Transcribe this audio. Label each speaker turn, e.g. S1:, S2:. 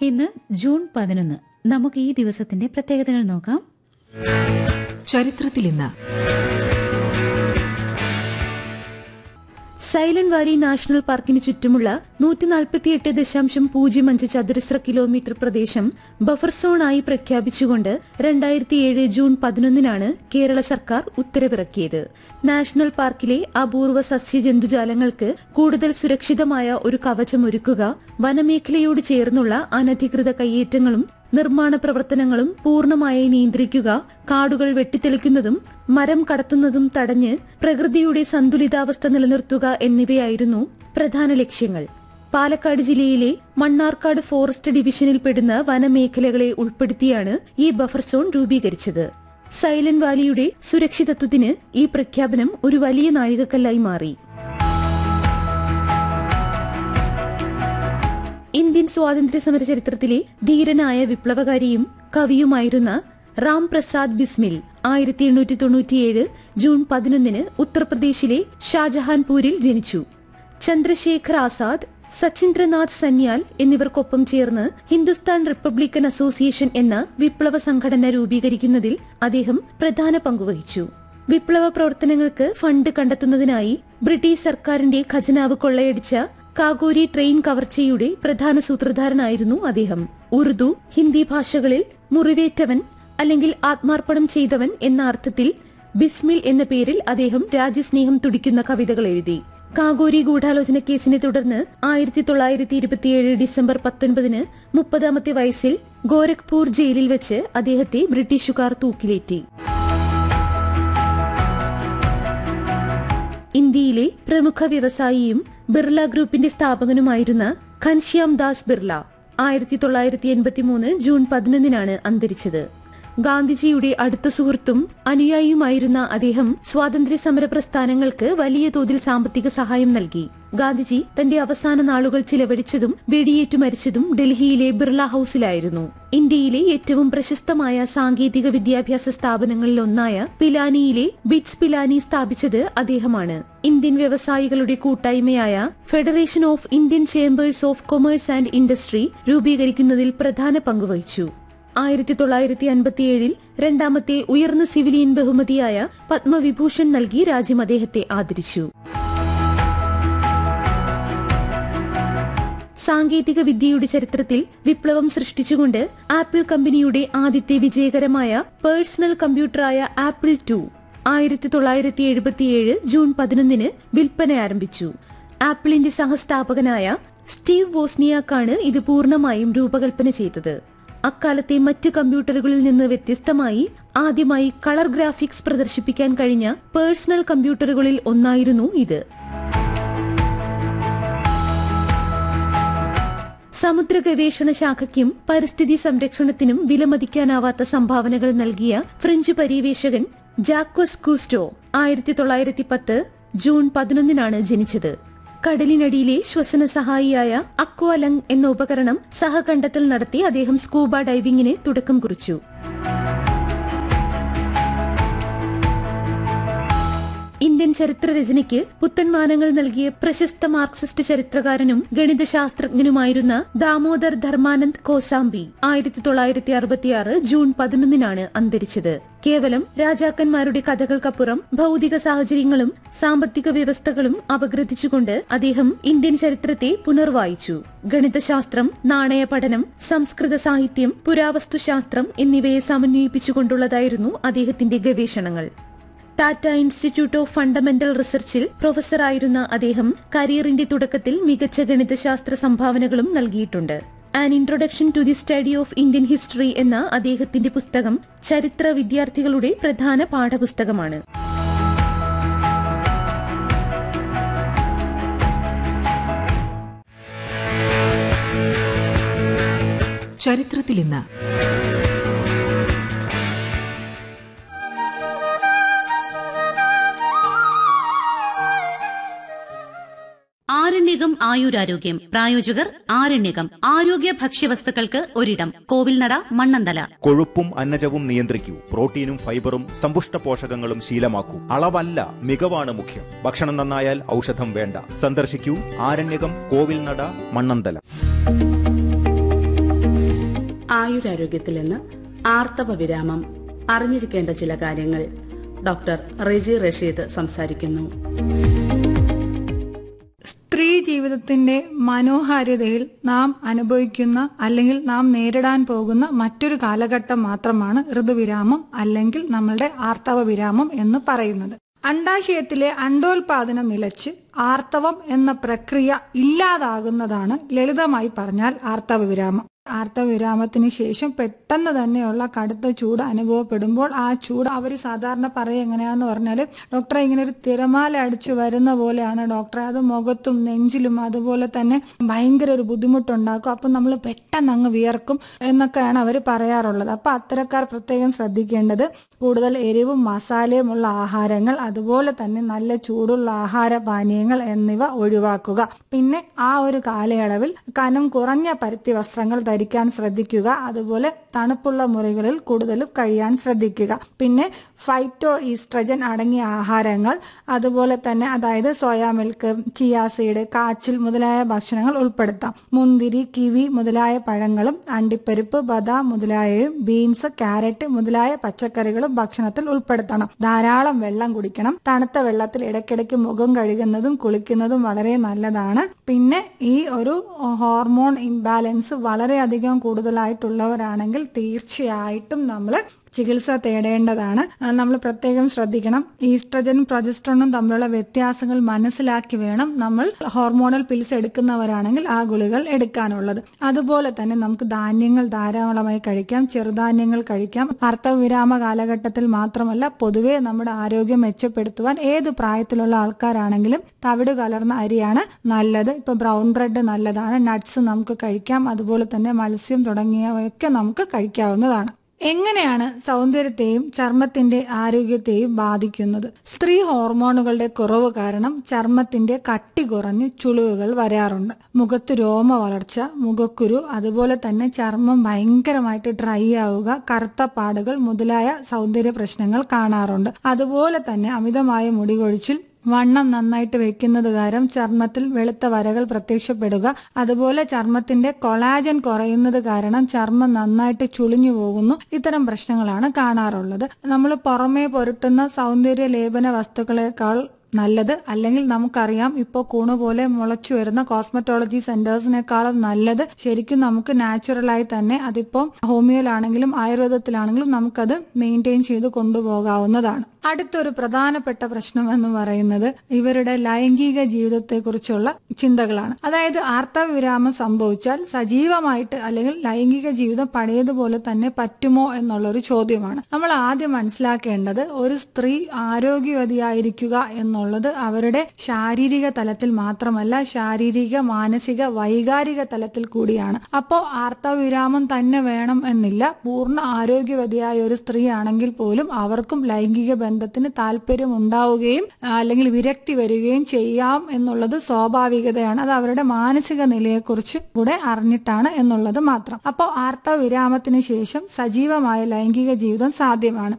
S1: ഇന്ന് ജൂൺ പതിനൊന്ന് നമുക്ക് ഈ ദിവസത്തിന്റെ പ്രത്യേകതകൾ നോക്കാം
S2: ചരിത്രത്തിൽ ഇന്ന്
S3: സൈലന്റ് വാലി നാഷണൽ പാർക്കിന് ചുറ്റുമുള്ള നൂറ്റി നാൽപ്പത്തിയെട്ട് ദശാംശം പൂജ്യം അഞ്ച് ചതുരശ്ര കിലോമീറ്റർ പ്രദേശം ബഫർ സോണായി പ്രഖ്യാപിച്ചുകൊണ്ട് രണ്ടായിരത്തിയേഴ് ജൂൺ പതിനൊന്നിനാണ് കേരള സർക്കാർ ഉത്തരവിറക്കിയത് നാഷണൽ പാർക്കിലെ അപൂർവ സസ്യജന്തുജാലങ്ങൾക്ക് കൂടുതൽ സുരക്ഷിതമായ ഒരു കവചമൊരുക്കുക വനമേഖലയോട് ചേർന്നുള്ള അനധികൃത കയ്യേറ്റങ്ങളും നിർമ്മാണ പ്രവർത്തനങ്ങളും പൂർണ്ണമായി നിയന്ത്രിക്കുക കാടുകൾ വെട്ടിത്തെളിക്കുന്നതും മരം കടത്തുന്നതും തടഞ്ഞ് പ്രകൃതിയുടെ സന്തുലിതാവസ്ഥ നിലനിർത്തുക എന്നിവയായിരുന്നു പ്രധാന ലക്ഷ്യങ്ങൾ പാലക്കാട് ജില്ലയിലെ മണ്ണാർക്കാട് ഫോറസ്റ്റ് ഡിവിഷനിൽപ്പെടുന്ന വനമേഖലകളെ ഉൾപ്പെടുത്തിയാണ് ഈ ബഫർ സോൺ രൂപീകരിച്ചത് സൈലന്റ് വാലിയുടെ സുരക്ഷിതത്വത്തിന് ഈ പ്രഖ്യാപനം ഒരു വലിയ നാഴികക്കല്ലായി മാറി ഇന്ത്യൻ സ്വാതന്ത്ര്യ സമര ചരിത്രത്തിലെ ധീരനായ വിപ്ലവകാരിയും കവിയുമായിരുന്ന റാം പ്രസാദ് ബിസ്മിൽ ആയിരത്തി എണ്ണൂറ്റി തൊണ്ണൂറ്റിയേഴ് ജൂൺ പതിനൊന്നിന് ഉത്തർപ്രദേശിലെ ഷാജഹാൻപൂരിൽ ജനിച്ചു ചന്ദ്രശേഖർ ആസാദ് സച്ചിന്ദ്രനാഥ് സന്യാൽ എന്നിവർക്കൊപ്പം ചേർന്ന് ഹിന്ദുസ്ഥാൻ റിപ്പബ്ലിക്കൻ അസോസിയേഷൻ എന്ന വിപ്ലവ സംഘടന രൂപീകരിക്കുന്നതിൽ അദ്ദേഹം പ്രധാന പങ്കുവഹിച്ചു വിപ്ലവ പ്രവർത്തനങ്ങൾക്ക് ഫണ്ട് കണ്ടെത്തുന്നതിനായി ബ്രിട്ടീഷ് സർക്കാരിന്റെ ഖജനാവ് കൊള്ളയടിച്ച കാഗോരി ട്രെയിൻ കവർച്ചയുടെ പ്രധാന സൂത്രധാരനായിരുന്നു അദ്ദേഹം ഉറുദു ഹിന്ദി ഭാഷകളിൽ മുറിവേറ്റവൻ അല്ലെങ്കിൽ ആത്മാർപ്പണം ചെയ്തവൻ എന്ന അർത്ഥത്തിൽ ബിസ്മിൽ എന്ന പേരിൽ അദ്ദേഹം രാജ്യസ്നേഹം തുടിക്കുന്ന കവിതകൾ എഴുതി കാഗോരി ഗൂഢാലോചന കേസിനെ തുടർന്ന് ആയിരത്തി തൊള്ളായിരത്തി ഇരുപത്തിയേഴ് ഡിസംബർ പത്തൊൻപതിന് മുപ്പതാമത്തെ വയസ്സിൽ ഗോരഖ്പൂർ ജയിലിൽ വെച്ച് അദ്ദേഹത്തെ ബ്രിട്ടീഷുകാർ തൂക്കിലേറ്റി ഇന്ത്യയിലെ പ്രമുഖ വ്യവസായിയും ബിർള ഗ്രൂപ്പിന്റെ സ്ഥാപകനുമായിരുന്ന ഘൻശ്യാം ദാസ് ബിർള ആയിരത്തി തൊള്ളായിരത്തി എൺപത്തിമൂന്ന് ജൂൺ പതിനൊന്നിനാണ് അന്തരിച്ചത് ഗാന്ധിജിയുടെ അടുത്ത സുഹൃത്തും അനുയായിയുമായിരുന്ന അദ്ദേഹം സ്വാതന്ത്ര്യ സമര പ്രസ്ഥാനങ്ങൾക്ക് വലിയ തോതിൽ സാമ്പത്തിക സഹായം നൽകി ഗാന്ധിജി തന്റെ അവസാന നാളുകൾ ചിലവഴിച്ചതും വെടിയേറ്റു മരിച്ചതും ഡൽഹിയിലെ ബിർള ഹൌസിലായിരുന്നു ഇന്ത്യയിലെ ഏറ്റവും പ്രശസ്തമായ സാങ്കേതിക വിദ്യാഭ്യാസ സ്ഥാപനങ്ങളിൽ ഒന്നായ പിലാനിയിലെ ബിറ്റ്സ് പിലാനി സ്ഥാപിച്ചത് അദ്ദേഹമാണ് ഇന്ത്യൻ വ്യവസായികളുടെ കൂട്ടായ്മയായ Federation of Indian Chambers of Commerce and Industry രൂപീകരിക്കുന്നതിൽ പ്രധാന പങ്കുവഹിച്ചു ആയിരത്തി തൊള്ളായിരത്തി അൻപത്തിയേഴിൽ രണ്ടാമത്തെ ഉയർന്ന സിവിലിയൻ ബഹുമതിയായ പത്മവിഭൂഷൺ നൽകി രാജ്യം അദ്ദേഹത്തെ ആദരിച്ചു സാങ്കേതിക വിദ്യയുടെ ചരിത്രത്തിൽ വിപ്ലവം സൃഷ്ടിച്ചുകൊണ്ട് ആപ്പിൾ കമ്പനിയുടെ ആദ്യത്തെ വിജയകരമായ പേഴ്സണൽ കമ്പ്യൂട്ടറായ ആപ്പിൾ ടു ആയിരത്തി തൊള്ളായിരത്തി എഴുപത്തിയേഴ് ജൂൺ പതിനൊന്നിന് വിൽപ്പന ആരംഭിച്ചു ആപ്പിളിന്റെ സഹസ്ഥാപകനായ സ്റ്റീവ് വോസ്നിയാക്കാണ് ഇത് പൂർണ്ണമായും രൂപകൽപ്പന ചെയ്തത് അക്കാലത്തെ മറ്റ് കമ്പ്യൂട്ടറുകളിൽ നിന്ന് വ്യത്യസ്തമായി ആദ്യമായി കളർ ഗ്രാഫിക്സ് പ്രദർശിപ്പിക്കാൻ കഴിഞ്ഞ പേഴ്സണൽ കമ്പ്യൂട്ടറുകളിൽ ഒന്നായിരുന്നു ഇത് സമുദ്ര ഗവേഷണ ശാഖയ്ക്കും പരിസ്ഥിതി സംരക്ഷണത്തിനും വിലമതിക്കാനാവാത്ത സംഭാവനകൾ നൽകിയ ഫ്രഞ്ച് പര്യവേഷകൻ ജാക്വസ് കൂസ്റ്റോ ആയിരത്തി തൊള്ളായിരത്തി പത്ത് ജൂൺ പതിനൊന്നിനാണ് ജനിച്ചത് കടലിനടിയിലെ ശ്വസന സഹായിയായ അക്വാലങ് എന്ന ഉപകരണം സഹകണ്ടെത്തൽ നടത്തി അദ്ദേഹം സ്കൂബ ഡൈവിംഗിന് തുടക്കം കുറിച്ചു ഇന്ത്യൻ ചരിത്രരചനയ്ക്ക് പുത്തൻമാനങ്ങൾ നൽകിയ പ്രശസ്ത മാർക്സിസ്റ്റ് ചരിത്രകാരനും ഗണിതശാസ്ത്രജ്ഞനുമായിരുന്ന ദാമോദർ ധർമാനന്ദ് കോസാംബി ആയിരത്തി തൊള്ളായിരത്തി അറുപത്തിയാറ് ജൂൺ പതിനൊന്നിനാണ് അന്തരിച്ചത് കേവലം രാജാക്കന്മാരുടെ കഥകൾക്കപ്പുറം ഭൗതിക സാഹചര്യങ്ങളും സാമ്പത്തിക വ്യവസ്ഥകളും അപഗ്രഥിച്ചുകൊണ്ട് അദ്ദേഹം ഇന്ത്യൻ ചരിത്രത്തെ പുനർവായിച്ചു ഗണിതശാസ്ത്രം നാണയ പഠനം സംസ്കൃത സാഹിത്യം പുരാവസ്തുശാസ്ത്രം എന്നിവയെ സമന്വയിപ്പിച്ചുകൊണ്ടുള്ളതായിരുന്നു അദ്ദേഹത്തിന്റെ ഗവേഷണങ്ങൾ ടാറ്റ ഇൻസ്റ്റിറ്റ്യൂട്ട് ഓഫ് ഫണ്ടമെന്റൽ റിസർച്ചിൽ പ്രൊഫസറായിരുന്ന അദ്ദേഹം കരിയറിന്റെ തുടക്കത്തിൽ മികച്ച ഗണിതശാസ്ത്ര സംഭാവനകളും നൽകിയിട്ടുണ്ട് an introduction to the study of Indian history എന്ന അദ്ദേഹത്തിന്റെ പുസ്തകം ചരിത്ര വിദ്യാർത്ഥികളുടെ പ്രധാന പാഠപുസ്തകമാണ്
S2: ചരിത്രത്തിൽ ഇന്ന്
S4: ആരണ്യകം ആയുരാരോഗ്യം പ്രായോജകർ ആരണ്യകം ആരോഗ്യ ഭക്ഷ്യവസ്തുക്കൾക്ക് ഒരിടം കോവിൽനട മണ്ണന്തല
S5: കൊഴുപ്പും അന്നജവും നിയന്ത്രിക്കൂ പ്രോട്ടീനും ഫൈബറും സമ്പുഷ്ട പോഷകങ്ങളും ശീലമാക്കൂ അളവല്ല മികവാണ് മുഖ്യം ഭക്ഷണം നന്നായാൽ ഔഷധം വേണ്ട സന്ദർശിക്കൂ ആരണ്യകം കോവിൽനട മണ്ണന്തല
S6: ആയുരാരോഗ്യത്തിൽ നിന്ന് ആർത്തവ വിരാമം അറിഞ്ഞിരിക്കേണ്ട ചില കാര്യങ്ങൾ ഡോക്ടർ റെജി റഷീദ് സംസാരിക്കുന്നു
S7: സ്ത്രീ ജീവിതത്തിന്റെ മനോഹാരിതയിൽ നാം അനുഭവിക്കുന്ന അല്ലെങ്കിൽ നാം നേരിടാൻ പോകുന്ന മറ്റൊരു കാലഘട്ടം മാത്രമാണ് ഋതുവിരാമം അല്ലെങ്കിൽ നമ്മളുടെ ആർത്തവ വിരാമം എന്ന് പറയുന്നത് അണ്ടാശയത്തിലെ അണ്ടോൽപാദനം നിലച്ച് ആർത്തവം എന്ന പ്രക്രിയ ഇല്ലാതാകുന്നതാണ് ലളിതമായി പറഞ്ഞാൽ ആർത്തവ വിരാമം ആർത്തവിരാമത്തിന് ശേഷം പെട്ടെന്ന് തന്നെയുള്ള കടുത്ത ചൂട് അനുഭവപ്പെടുമ്പോൾ ആ ചൂട് അവർ സാധാരണ പറയുക എങ്ങനെയാന്ന് പറഞ്ഞാൽ ഡോക്ടറെ ഇങ്ങനെ ഒരു തിരമാല അടിച്ചു വരുന്ന പോലെയാണ് ഡോക്ടറെ അത് മുഖത്തും നെഞ്ചിലും അതുപോലെ തന്നെ ഭയങ്കര ഒരു ബുദ്ധിമുട്ടുണ്ടാക്കും അപ്പം നമ്മൾ പെട്ടെന്ന് അങ്ങ് വിയർക്കും എന്നൊക്കെയാണ് അവർ പറയാറുള്ളത് അപ്പൊ അത്തരക്കാർ പ്രത്യേകം ശ്രദ്ധിക്കേണ്ടത് കൂടുതൽ എരിവും മസാലയും ഉള്ള ആഹാരങ്ങൾ അതുപോലെ തന്നെ നല്ല ചൂടുള്ള ആഹാരപാനീയങ്ങൾ എന്നിവ ഒഴിവാക്കുക പിന്നെ ആ ഒരു കാലയളവിൽ കനം കുറഞ്ഞ പരുത്തി വസ്ത്രങ്ങൾ ധരിക്കാൻ ശ്രദ്ധിക്കുക അതുപോലെ തണുപ്പുള്ള മുറികളിൽ കൂടുതലും കഴിയാൻ ശ്രദ്ധിക്കുക പിന്നെ ഫൈറ്റോ ഈസ്ട്രജൻ അടങ്ങിയ ആഹാരങ്ങൾ അതുപോലെ തന്നെ അതായത് സോയാ മിൽക്ക് ചിയാ സീഡ് കാച്ചിൽ മുതലായ ഭക്ഷണങ്ങൾ ഉൾപ്പെടുത്താം മുന്തിരി കിവി മുതലായ പഴങ്ങളും അണ്ടിപ്പരിപ്പ് ബദാം മുതലായവയും ബീൻസ് ക്യാരറ്റ് മുതലായ പച്ചക്കറികളും ഭക്ഷണത്തിൽ ഉൾപ്പെടുത്തണം ധാരാളം വെള്ളം കുടിക്കണം തണുത്ത വെള്ളത്തിൽ ഇടയ്ക്കിടയ്ക്ക് മുഖം കഴുകുന്നതും കുളിക്കുന്നതും വളരെ നല്ലതാണ് പിന്നെ ഈ ഒരു ഹോർമോൺ ഇംബാലൻസ് വളരെയധികം കൂടുതലായിട്ടുള്ളവരാണെങ്കിൽ തീർച്ചയായിട്ടും നമ്മൾ ചികിത്സ തേടേണ്ടതാണ് നമ്മൾ പ്രത്യേകം ശ്രദ്ധിക്കണം ഈസ്ട്രജനും പ്രൊജസ്ട്രോണും തമ്മിലുള്ള വ്യത്യാസങ്ങൾ മനസ്സിലാക്കി വേണം നമ്മൾ ഹോർമോണൽ പിൽസ് എടുക്കുന്നവരാണെങ്കിൽ ആ ഗുളികൾ എടുക്കാനുള്ളത് അതുപോലെ തന്നെ നമുക്ക് ധാന്യങ്ങൾ ധാരാളമായി കഴിക്കാം ചെറുധാന്യങ്ങൾ കഴിക്കാം അർത്ഥവിരാമ കാലഘട്ടത്തിൽ മാത്രമല്ല പൊതുവെ നമ്മുടെ ആരോഗ്യം മെച്ചപ്പെടുത്തുവാൻ ഏത് പ്രായത്തിലുള്ള ആൾക്കാരാണെങ്കിലും തവിട് കലർന്ന അരിയാണ് നല്ലത് ഇപ്പൊ ബ്രൗൺ ബ്രെഡ് നല്ലതാണ് നട്ട്സ് നമുക്ക് കഴിക്കാം അതുപോലെ തന്നെ മത്സ്യം തുടങ്ങിയവയൊക്കെ നമുക്ക് കഴിക്കാവുന്നതാണ് എങ്ങനെയാണ് സൗന്ദര്യത്തെയും ചർമ്മത്തിന്റെ ആരോഗ്യത്തെയും ബാധിക്കുന്നത് സ്ത്രീ ഹോർമോണുകളുടെ കുറവ് കാരണം ചർമ്മത്തിന്റെ കട്ടി കുറഞ്ഞ് ചുളിവുകൾ വരാറുണ്ട് മുഖത്ത് രോമ വളർച്ച മുഖക്കുരു അതുപോലെ തന്നെ ചർമ്മം ഭയങ്കരമായിട്ട് ഡ്രൈ ആവുക കറുത്ത പാടുകൾ മുതലായ സൗന്ദര്യ പ്രശ്നങ്ങൾ കാണാറുണ്ട് അതുപോലെ തന്നെ അമിതമായ മുടികൊഴിച്ചിൽ വണ്ണം നന്നായിട്ട് വെക്കുന്നത് കാരണം ചർമ്മത്തിൽ വെളുത്ത വരകൾ പ്രത്യക്ഷപ്പെടുക അതുപോലെ ചർമ്മത്തിന്റെ കൊളാജൻ കുറയുന്നത് കാരണം ചർമ്മം നന്നായിട്ട് ചുളിഞ്ഞു പോകുന്നു ഇത്തരം പ്രശ്നങ്ങളാണ് കാണാറുള്ളത് നമ്മൾ പുറമേ പുരട്ടുന്ന സൗന്ദര്യ ലേപന വസ്തുക്കളെക്കാൾ നല്ലത് അല്ലെങ്കിൽ നമുക്കറിയാം ഇപ്പോൾ കൂണ് പോലെ മുളച്ചു വരുന്ന കോസ്മെറ്റോളജി സെന്റേഴ്സിനേക്കാളും നല്ലത് ശരിക്കും നമുക്ക് നാച്ചുറലായി തന്നെ അതിപ്പോൾ ഹോമിയോയിലാണെങ്കിലും ആയുർവേദത്തിലാണെങ്കിലും നമുക്കത് മെയിൻറ്റെയിൻ ചെയ്ത് കൊണ്ടുപോകാവുന്നതാണ് അടുത്തൊരു പ്രധാനപ്പെട്ട പ്രശ്നം എന്ന് പറയുന്നത് ഇവരുടെ ലൈംഗിക ജീവിതത്തെക്കുറിച്ചുള്ള ചിന്തകളാണ് അതായത് ആർത്തവിരാമം സംഭവിച്ചാൽ സജീവമായിട്ട് അല്ലെങ്കിൽ ലൈംഗിക ജീവിതം പഴയതുപോലെ തന്നെ പറ്റുമോ എന്നുള്ളൊരു ചോദ്യമാണ് നമ്മൾ ആദ്യം മനസ്സിലാക്കേണ്ടത് ഒരു സ്ത്രീ ആരോഗ്യവതിയായിരിക്കുക എന്നുള്ളത് അവരുടെ ശാരീരിക തലത്തിൽ മാത്രമല്ല ശാരീരിക മാനസിക വൈകാരിക തലത്തിൽ കൂടിയാണ് അപ്പോൾ ആർത്തവിരാമം തന്നെ വേണം എന്നില്ല പൂർണ്ണ ആരോഗ്യവതിയായ ഒരു സ്ത്രീ ആണെങ്കിൽ പോലും അവർക്കും ലൈംഗിക ബന്ധത്തിന് താല്പര്യം ഉണ്ടാവുകയും അല്ലെങ്കിൽ വിരക്തി വരികയും ചെയ്യാം എന്നുള്ളത് സ്വാഭാവികതയാണ് അത് അവരുടെ മാനസിക നിലയെക്കുറിച്ച് കൂടെ അറിഞ്ഞിട്ടാണ് എന്നുള്ളത് മാത്രം അപ്പോൾ ആർത്തവ വിരാമത്തിന് ശേഷം സജീവമായ ലൈംഗിക ജീവിതം സാധ്യമാണ്